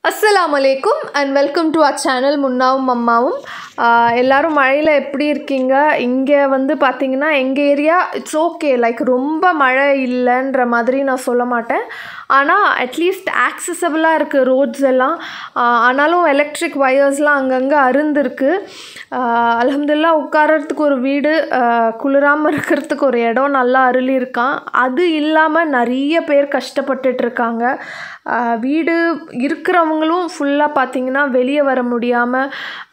அஸ்ஸலாமு அலைக்கும் and welcome to our channel முன்னாவும் அம்மாவும் ஆஹ் எல்லாரும் மழையில் எப்படி இருக்கீங்க இங்கே வந்து பார்த்தீங்கன்னா எங்கள் ஏரியா இட்ஸ் ஓகே லைக் ரொம்ப மழை இல்லைன்ற மாதிரி நான் சொல்ல மாட்டேன் ஆனால் அட்லீஸ்ட் ஆக்சசபிளாக இருக்குது ரோட்ஸ் எல்லாம் ஆஹ் ஆனாலும் எலக்ட்ரிக் ஒயர்ஸ்லாம் அங்கங்கே அருந்திருக்கு அலமதுல்லா உட்காரத்துக்கு ஒரு வீடு குளிராமல் இருக்கிறதுக்கு ஒரு இடம் நல்லா அருளி இருக்கான் அது இல்லாமல் நிறைய பேர் கஷ்டப்பட்டுட்டு இருக்காங்க ஆஹ் வீடு இருக்கிறவங்களும் ஃபுல்லாக பார்த்தீங்கன்னா வெளியே வர முடியாமல்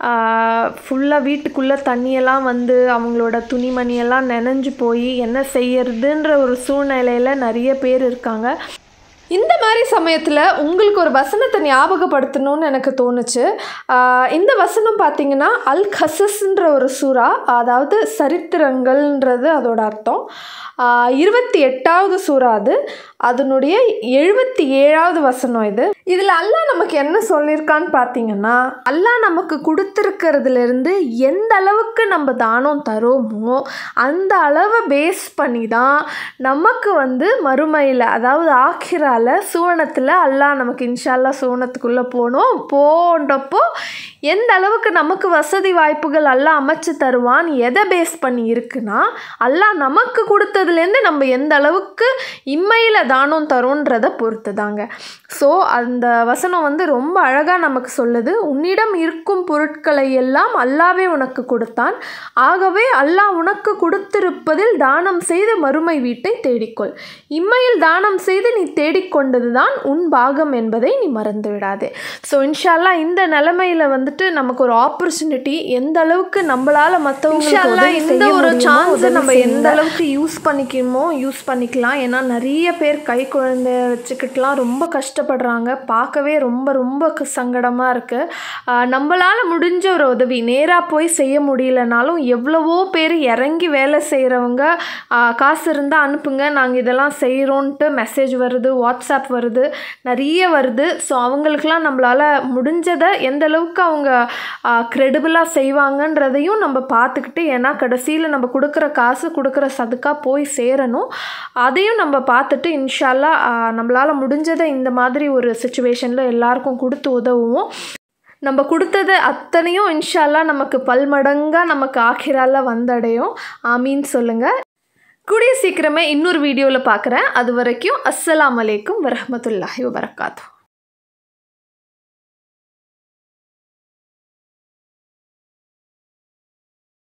ஃபுல்லாக வீட்டுக்குள்ளே தண்ணியெல்லாம் வந்து அவங்களோட துணிமணியெல்லாம் நனைஞ்சு போய் என்ன செய்யறதுன்ற ஒரு சூழ்நிலையில் நிறைய பேர் இருக்காங்க இந்த மாதிரி சமயத்தில் உங்களுக்கு ஒரு வசனத்தை ஞாபகப்படுத்தணும்னு எனக்கு தோணுச்சு ஆஹ் இந்த வசனம் பார்த்தீங்கன்னா அல் கசஸ்ன்ற ஒரு சூறா அதாவது சரித்திரங்கள்ன்றது அதோட அர்த்தம் ஆஹ் இருபத்தி எட்டாவது சூறா அது அதனுடைய எழுபத்தி ஏழாவது வசனம் இது இதில் அல்லாஹ் நமக்கு என்ன சொல்லியிருக்கான்னு பார்த்தீங்கன்னா அல்லாஹ் நமக்கு கொடுத்துருக்கிறதுலேருந்து எந்த அளவுக்கு நம்ம தானம் தரோமோ அந்த அளவை பேஸ் பண்ணி தான் நமக்கு வந்து மறுமையில் அதாவது ஆக்கிரால சுவனத்தில் அல்லாஹ் நமக்கு இன்ஷால்லா சுவனத்துக்குள்ளே போகணும் போன்றப்போ எந்த அளவுக்கு நமக்கு வசதி வாய்ப்புகள் அல்லாஹ் அமைச்சு தருவான் எதை பேஸ் பண்ணி இருக்குன்னா அல்லாஹ் நமக்கு கொடுத்ததுலேருந்து நம்ம எந்த அளவுக்கு இம்மையில் தானம் தரோன்றதை பொறுத்து தாங்க ஸோ அந்த வசனம் வந்து ரொம்ப அழகாக நமக்கு சொல்லுது உன்னிடம் இருக்கும் பொருட்களை எல்லாம் அல்லாவே உனக்கு கொடுத்தான் ஆகவே அல்லாஹ் உனக்கு கொடுத்திருப்பதில் தானம் செய்து மறுமை வீட்டை தேடிக்கொள் இம்மையில் தானம் செய்து நீ தேடிக்கொண்டது தான் உன் பாகம் என்பதை நீ மறந்து விடாதே ஸோ இன்ஷால்லா இந்த நிலைமையில் வந்துட்டு நமக்கு ஒரு ஆப்பர்ச்சுனிட்டி எந்த அளவுக்கு நம்மளால மற்றவங்களுக்கு இந்த ஒரு சான்ஸை நம்ம எந்த அளவுக்கு யூஸ் பண்ணிக்கணுமோ யூஸ் பண்ணிக்கலாம் ஏன்னா நிறைய பேர் கை குழந்தை வச்சுக்கிட்டுலாம் ரொம்ப கஷ்டப்படுறாங்க பார்க்கவே ரொம்ப ரொம்ப க- சங்கடமா இருக்கு ஆஹ் நம்மளால முடிஞ்ச ஒரு உதவி நேராக போய் செய்ய முடியலனாலும் எவ்வளவோ பேர் இறங்கி வேலை செய்கிறவங்க காசு இருந்தால் அனுப்புங்க நாங்கள் இதெல்லாம் செய்கிறோன்ட்டு மெசேஜ் வருது வாட்ஸ்அப் வருது நிறைய வருது ஸோ அவங்களுக்கெல்லாம் நம்மளால் முடிஞ்சதை எந்த அளவுக்கு அவங்க க்ரெடிபிளாக செய்வாங்கன்றதையும் நம்ம பார்த்துக்கிட்டு ஏன்னா கடைசியில் நம்ம கொடுக்குற காசு கொடுக்குற சதுக்கா போய் சேரணும் அதையும் நம்ம பார்த்துட்டு இன்ஷால்லா நம்மளால் முடிஞ்சதை இந்த மாதிரி ஒரு சுச்சுவேஷனில் எல்லாருக்கும் கொடுத்து உதவுவோம் நம்ம கொடுத்தது அத்தனையும் இன்ஷால்லா நமக்கு பல்மடங்காக நமக்கு ஆக்கிரால வந்தடையும் ஆமீன் சொல்லுங்கள் கூடிய சீக்கிரமே இன்னொரு வீடியோவில் பார்க்குறேன் அது வரைக்கும் அஸ்ஸலாமு அலைக்கும் வரஹ்மத்துல்லாஹி வபரகாத்து